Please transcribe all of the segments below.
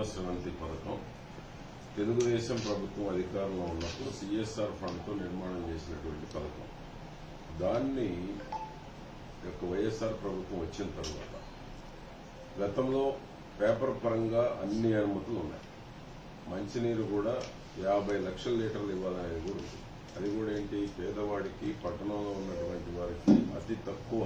స్రవంతి పథకం తెలుగుదేశం ప్రభుత్వం అధికారంలో ఉన్నప్పుడు సిఎస్ఆర్ ఫండ్తో నిర్మాణం చేసినటువంటి పథకం దాన్ని యొక్క వైఎస్ఆర్ ప్రభుత్వం వచ్చిన తర్వాత గతంలో పేపర్ పరంగా అన్ని అనుమతులు ఉన్నాయి మంచినీరు కూడా యాభై లక్షల లీటర్లు ఇవ్వాలనేది కూడా ఉంది అది కూడా ఏంటి పేదవాడికి పట్టణంలో ఉన్నటువంటి వారికి అతి తక్కువ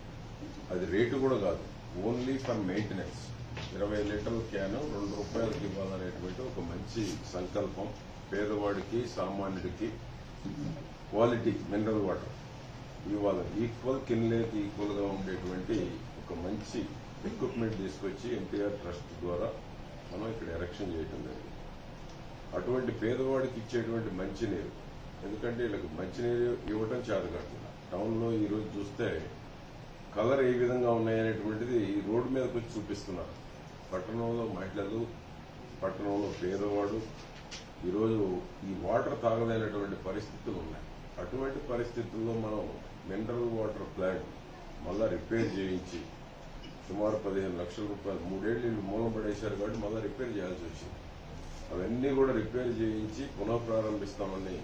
అది రేటు కూడా కాదు ఓన్లీ ఫర్ మెయింటెనెన్స్ ఇరవై లీటర్ల క్యాన్ రెండు రూపాయలకి ఇవ్వాలనేటువంటి ఒక మంచి సంకల్పం పేదవాడికి సామాన్యుడికి క్వాలిటీ మినరల్ వాటర్ ఇవాళ ఈక్వల్ కిన్లేకి ఈక్వల్ గా ఉండేటువంటి ఒక మంచి ఎక్విప్మెంట్ తీసుకొచ్చి ఎన్టీఆర్ ట్రస్ట్ ద్వారా మనం ఇక్కడ ఎరక్షన్ చేయటం జరిగింది అటువంటి పేదవాడికి ఇచ్చేటువంటి మంచినీరు ఎందుకంటే వీళ్ళకి మంచినీరు ఇవ్వటం చేత కాకుండా టౌన్ లో ఈ రోజు చూస్తే కలర్ ఏ విధంగా ఉన్నాయనేటువంటిది రోడ్డు మీదకి వచ్చి చూపిస్తున్నారు పట్టణంలో మహిళలు పట్టణంలో పేదవాడు ఈరోజు ఈ వాటర్ తాగలేనటువంటి పరిస్థితులు ఉన్నాయి అటువంటి పరిస్థితుల్లో మనం మినరల్ వాటర్ ప్లాంట్ మళ్ళా రిపేర్ చేయించి సుమారు పదిహేను లక్షల రూపాయలు మూడేళ్లు వీళ్ళు మూలం పడేశారు కాబట్టి మళ్ళీ రిపేర్ చేయాల్సి వచ్చింది అవన్నీ కూడా రిపేర్ చేయించి పునః ప్రారంభిస్తామని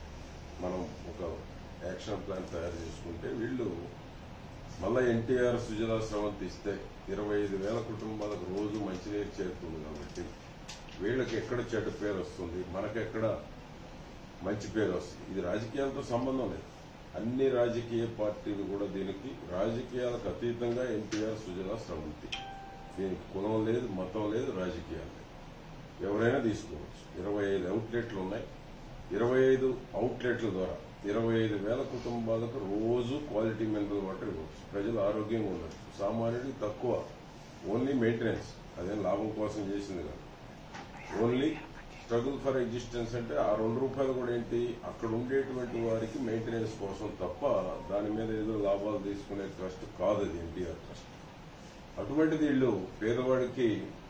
మనం ఒక యాక్షన్ ప్లాన్ తయారు చేసుకుంటే వీళ్ళు మళ్ళా ఎన్టీఆర్ సుజలా స్రవంతి ఇస్తే ఇరవై ఐదు వేల కుటుంబాలకు రోజు మంచినీరు చేరుతుంది కాబట్టి వీళ్ళకి ఎక్కడ చెడ్డ పేరు వస్తుంది మనకెక్కడ మంచి పేరు వస్తుంది ఇది రాజకీయాలతో సంబంధం లేదు అన్ని రాజకీయ పార్టీలు కూడా దీనికి రాజకీయాలకు అతీతంగా ఎన్టీఆర్ సుజలా స్రవంతి దీనికి కులం లేదు మతం లేదు రాజకీయాలు లేదు ఎవరైనా తీసుకోవచ్చు ఇరవై ఐదు అవుట్లెట్లు ఉన్నాయి ఇరవై ఐదు అవుట్లెట్ల ద్వారా ఇరవై ఐదు వేల కుటుంబాలకు రోజు క్వాలిటీ మినరల్ వాటర్ ఇవ్వచ్చు ప్రజలు ఆరోగ్యంగా ఉండొచ్చు సామాన్యుడికి తక్కువ ఓన్లీ మెయింటెనెన్స్ అదేం లాభం కోసం చేసింది కాదు ఓన్లీ స్ట్రగుల్ ఫర్ ఎగ్జిస్టెన్స్ అంటే ఆ రెండు రూపాయలు కూడా ఏంటి అక్కడ ఉండేటువంటి వారికి మెయింటెనెన్స్ కోసం తప్ప దాని మీద ఏదో లాభాలు తీసుకునే ట్రస్ట్ కాదు అది ఎన్టీఆర్ ట్రస్ట్ అటువంటిది వీళ్ళు పేదవాడికి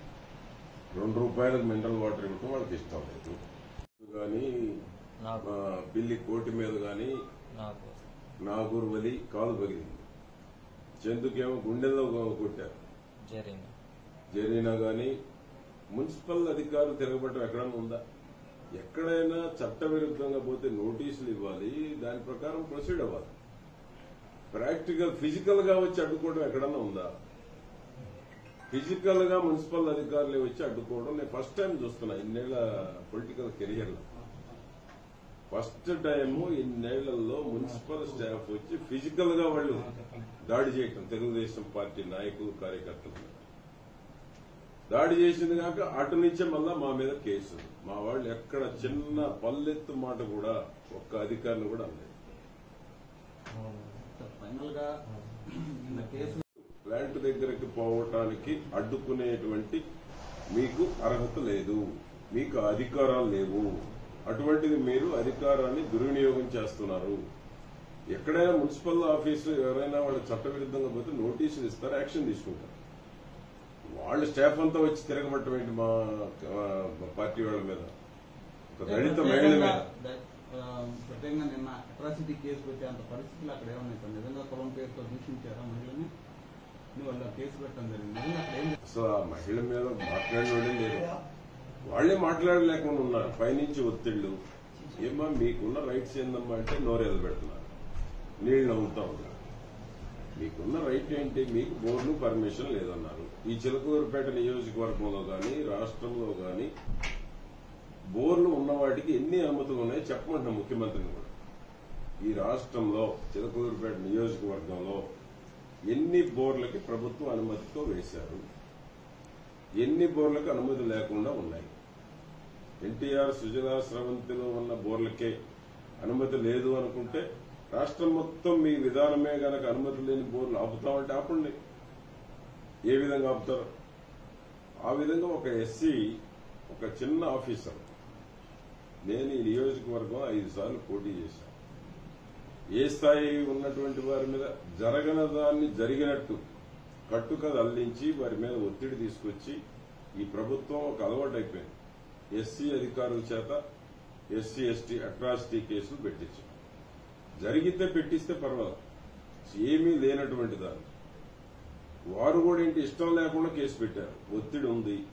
రెండు రూపాయలకు మినరల్ వాటర్ ఇవ్వటం వాళ్ళకి ఇష్టం లేదు కానీ నాకు పిల్లి కోటి మీద కానీ నాకు నాగూరు వలి కాలు పగిలింది చందుకేమో గుండెల్లో కొట్టారు జరిగింది జరీనా గాని మున్సిపల్ అధికారులు తిరగబట్టం ఎక్కడన్నా ఉందా ఎక్కడైనా చట్టవిరుద్ధంగా పోతే నోటీసులు ఇవ్వాలి దాని ప్రకారం ప్రొసీడ్ అవ్వాలి ప్రాక్టికల్ ఫిజికల్ గా వచ్చి అడ్డుకోవడం ఎక్కడన్నా ఉందా ఫిజికల్ గా మున్సిపల్ అధికారులు వచ్చి అడ్డుకోవడం నేను ఫస్ట్ టైం చూస్తున్నా ఇన్నేళ్ల పొలిటికల్ కెరియర్ లో ఫస్ట్ టైం ఇన్నేళ్లలో మున్సిపల్ స్టాఫ్ వచ్చి ఫిజికల్ గా వాళ్ళు దాడి చేయటం తెలుగుదేశం పార్టీ నాయకులు కార్యకర్తలు మీద. దాడి చేసింది కాక అటు నుంచే మళ్ళా మా మీద కేసు మా వాళ్ళు ఎక్కడ చిన్న పల్లెత్తు మాట కూడా ఒక్క అధికారులు కూడా అనలేదు ఫైనల్ గా నిన్న కేసు ప్లాంట్ దగ్గరికి పోవటానికి అడ్డుకునేటువంటి మీకు అర్హత లేదు మీకు అధికారాలు లేవు అటువంటిది మీరు అధికారాన్ని దుర్వినియోగం చేస్తున్నారు ఎక్కడైనా మున్సిపల్ ఆఫీసు ఎవరైనా వాళ్ళ చట్టవిరుద్ధంగా పోతే నోటీసులు ఇస్తారు యాక్షన్ తీసుకుంటారు వాళ్ళ స్టాఫ్ అంతా వచ్చి తిరగబట్టం ఏంటి మా ఆ, మా పార్టీ వాళ్ళ మీద ఒక దళిత మహిళ మీద ద- ఆ, ప్రత్యేకంగా నిన్న అట్రాసిటీ కేసు పెట్టేంత పరిస్థితులు అక్కడ ఏమన్నా ఇప్పుడు నిజంగా కులం పేరుతో దూషించారా మహిళని నువ్వు వాళ్ళు ఆ కేసు పెట్టడం జరిగింది నిజంగా అక్కడ ఏం అసలు ఆ మహిళ మీద మాట్లాడినోడే లేదు వాళ్లే మాట్లాడలేకుండా ఉన్నారు పైనుంచి ఒత్తిళ్లు ఏమా మీకున్న రైట్స్ ఏందమ్మా అంటే నోరేలు పెడుతున్నారు నీళ్లు నవ్వుతా ఉన్నారు మీకున్న రైట్ ఏంటి మీకు బోర్డు పర్మిషన్ లేదన్నారు ఈ చిలకూరుపేట నియోజకవర్గంలో గాని రాష్ట్రంలో గాని బోర్లు ఉన్న వాటికి ఎన్ని అనుమతులు ఉన్నాయో చెప్పమంటున్నా ముఖ్యమంత్రిని కూడా ఈ రాష్ట్రంలో చిలకూరుపేట నియోజకవర్గంలో ఎన్ని బోర్లకి ప్రభుత్వం అనుమతితో వేశారు ఎన్ని బోర్లకు అనుమతి లేకుండా ఉన్నాయి ఎన్టీఆర్ సుజలా స్రవంతిలో ఉన్న బోర్లకే అనుమతి లేదు అనుకుంటే రాష్ట్రం మొత్తం మీ విధానమే గనక అనుమతి లేని బోర్లు ఆపుతామంటే ఆపండి ఏ విధంగా ఆపుతారు ఆ విధంగా ఒక ఎస్సీ ఒక చిన్న ఆఫీసర్ నేను ఈ నియోజకవర్గం ఐదు సార్లు పోటీ చేశాను ఏ స్థాయి ఉన్నటువంటి వారి మీద జరగని దాన్ని జరిగినట్టు కట్టుకథ అల్లించి వారి మీద ఒత్తిడి తీసుకొచ్చి ఈ ప్రభుత్వం ఒక అలవాటు అయిపోయింది ఎస్సీ అధికారుల చేత ఎస్సీ ఎస్టీ అట్రాసిటీ కేసులు పెట్టించాం జరిగితే పెట్టిస్తే పర్వాలేదు ఏమీ లేనటువంటి దాన్ని వారు కూడా ఏంటి ఇష్టం లేకుండా కేసు పెట్టారు ఒత్తిడి ఉంది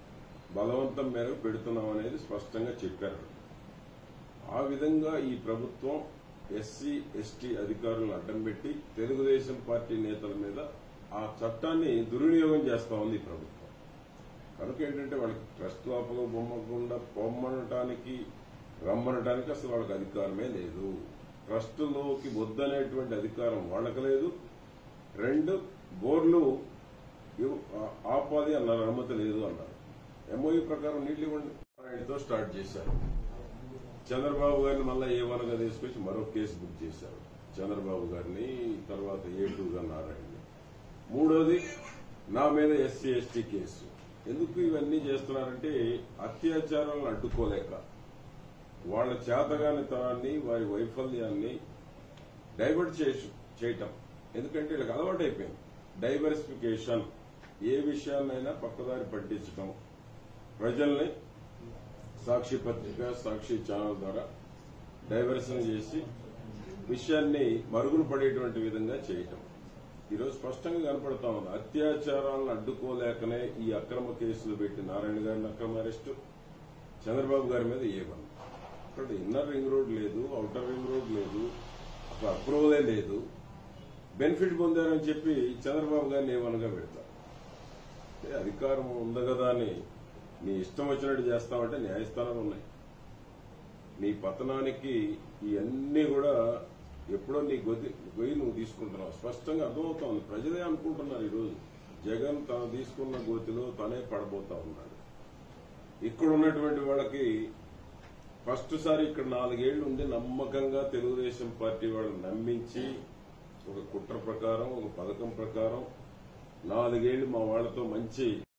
బలవంతం మేరకు పెడుతున్నాం అనేది స్పష్టంగా చెప్పారు ఆ విధంగా ఈ ప్రభుత్వం ఎస్సీ ఎస్టీ అధికారులను అడ్డం పెట్టి తెలుగుదేశం పార్టీ నేతల మీద ఆ చట్టాన్ని దుర్వినియోగం చేస్తా ఉంది ఈ ప్రభుత్వం కనుక ఏంటంటే వాళ్ళకి ట్రస్ట్ లోపల బొమ్మకుండా పొమ్మనటానికి రమ్మనటానికి అసలు వాళ్ళకి అధికారమే లేదు ట్రస్టులోకి వద్దనేటువంటి అధికారం వాళ్ళకి లేదు రెండు బోర్లు ఇవ్- ఆ- ఆపాది అన్నారు అనుమతి లేదు అన్నారు ఎంఓయూ ప్రకారం నీళ్లు ఇవ్వండి నారాయణతో స్టార్ట్ చేశారు చంద్రబాబు గారిని మళ్ళా ఏ వనగా తీసుకొచ్చి మరో కేసు బుక్ చేశారు చంద్రబాబు గారిని తర్వాత ఏ టూగా నారాయణని మూడోది నా మీద ఎస్సీ ఎస్టీ కేసు ఎందుకు ఇవన్నీ చేస్తున్నారంటే అత్యాచారాలను అడ్డుకోలేక వాళ్ళ చేతగాని తనాన్ని వారి వైఫల్యాన్ని డైవర్ట్ చేసి చేయటం ఎందుకంటే వీళ్ళకి అలవాటు అయిపోయింది డైవర్సిఫికేషన్ ఏ విషయాన్నైనా పక్కదారి పట్టించడం ప్రజల్ని సాక్షి పత్రిక సాక్షి ఛానల్ ద్వారా డైవర్షన్ చేసి విషయాన్ని మరుగున పడేటువంటి విధంగా చేయటం ఈరోజు స్పష్టంగా కనపడతా ఉంది అత్యాచారాలను అడ్డుకోలేకనే ఈ అక్రమ కేసులు పెట్టి నారాయణ గారిని అక్రమ అరెస్టు చంద్రబాబు గారి మీద ఏ వన్ ఇక్కడ ఇన్నర్ రింగ్ రోడ్ లేదు అవుటర్ రింగ్ రోడ్ లేదు అసలు అప్రూవలే లేదు బెనిఫిట్ పొందారని చెప్పి చంద్రబాబు గారిని ఏమనగా పెడతారు అంటే అధికారం ఉంది కదా అని నీ ఇష్టం వచ్చినట్టు చేస్తామంటే న్యాయస్థానాలు ఉన్నాయి నీ పతనానికి ఇవన్నీ కూడా ఎప్పుడో నీ గొద్ది గొయ్యి నువ్వు తీసుకుంటున్నావు స్పష్టంగా అర్థమవుతా ఉంది ప్రజలే అనుకుంటున్నారు ఈరోజు జగన్ తాను తీసుకున్న గోతిలో తనే పడబోతా ఉన్నాడు ఇక్కడ ఉన్నటువంటి వాళ్ళకి ఫస్ట్ సారి ఇక్కడ నాలుగేళ్లు ఉండి నమ్మకంగా తెలుగుదేశం పార్టీ వాళ్ళని నమ్మించి ఒక కుట్ర ప్రకారం ఒక పథకం ప్రకారం నాలుగేళ్లు మా వాళ్ళతో మంచి